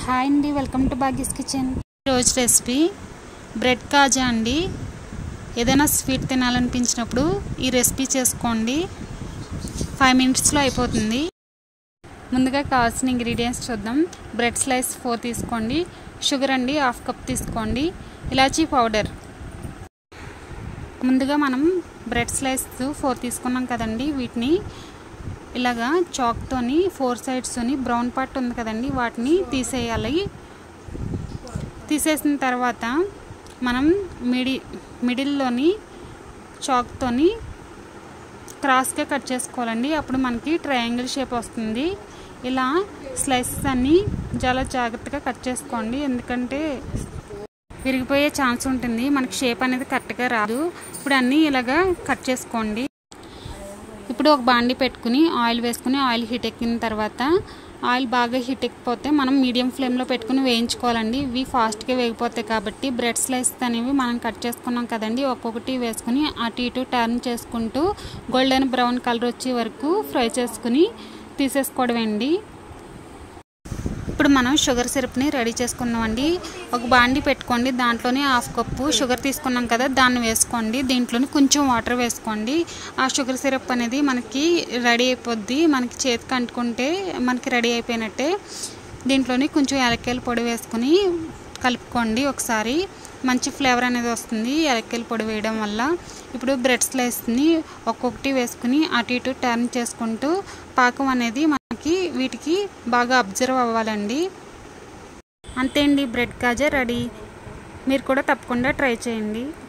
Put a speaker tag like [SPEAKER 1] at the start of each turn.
[SPEAKER 1] hi అండి welcome to Bhagya's kitchen రోజు recipe bread kaja అండి ఏదైనా స్వీట్ తినాలనిపించినప్పుడు ఈ రెసిపీ చేసుకోండి ఫైవ్ మినిట్స్లో అయిపోతుంది ముందుగా కావాల్సిన ఇంగ్రీడియంట్స్ చూద్దాం బ్రెడ్ స్లైస్ ఫోర్ తీసుకోండి షుగర్ అండి హాఫ్ కప్ తీసుకోండి ఇలాచీ పౌడర్ ముందుగా మనం బ్రెడ్ స్లైస్ ఫోర్ తీసుకున్నాం కదండి వీటిని ఇలాగా చాక్తోని ఫోర్ సైడ్స్తోని బ్రౌన్ పార్ట్ ఉంది కదండి వాటిని తీసేయాలి తీసేసిన తర్వాత మనం మిడి మిడిల్లోని చాక్తోని క్రాస్గా కట్ చేసుకోవాలండి అప్పుడు మనకి ట్రయాంగిల్ షేప్ వస్తుంది ఇలా స్లైసెస్ అన్నీ చాలా జాగ్రత్తగా కట్ చేసుకోండి ఎందుకంటే విరిగిపోయే ఛాన్స్ ఉంటుంది మనకి షేప్ అనేది కరెక్ట్గా రాదు ఇప్పుడు అన్నీ ఇలాగా కట్ చేసుకోండి ఇప్పుడు ఒక బాండి పెట్టుకుని ఆయిల్ వేసుకుని ఆయిల్ హీట్ ఎక్కిన తర్వాత ఆయిల్ బాగా హీట్ ఎక్కిపోతే మనం మీడియం ఫ్లేమ్లో పెట్టుకుని వేయించుకోవాలండి ఇవి ఫాస్ట్గా వేగిపోతాయి కాబట్టి బ్రెడ్ స్లైస్ అనేవి మనం కట్ చేసుకున్నాం కదండి ఒక్కొక్కటి వేసుకుని అటు ఇటు టర్న్ చేసుకుంటూ గోల్డెన్ బ్రౌన్ కలర్ వచ్చే వరకు ఫ్రై చేసుకుని తీసేసుకోవడమండి ఇప్పుడు మనం షుగర్ సిరప్ని రెడీ చేసుకున్నామండి ఒక బాండి పెట్టుకోండి దాంట్లోనే హాఫ్ కప్పు షుగర్ తీసుకున్నాం కదా దాన్ని వేసుకోండి దీంట్లోనే కొంచెం వాటర్ వేసుకోండి ఆ షుగర్ సిరప్ అనేది మనకి రెడీ అయిపోద్ది మనకి చేతికి అంటుకుంటే మనకి రెడీ అయిపోయినట్టే దీంట్లోని కొంచెం యాలక్కాయల పొడి వేసుకుని కలుపుకోండి ఒకసారి మంచి ఫ్లేవర్ అనేది వస్తుంది యాలక్కాయల పొడి వేయడం వల్ల ఇప్పుడు బ్రెడ్ స్లైస్ని ఒక్కొక్కటి వేసుకుని అటు ఇటు టర్న్ చేసుకుంటూ పాకం అనేది మనకి వీటికి బాగా అబ్జర్వ్ అవ్వాలండి అంతే అండి బ్రెడ్ కాజా రెడీ మీరు కూడా తప్పకుండా ట్రై చేయండి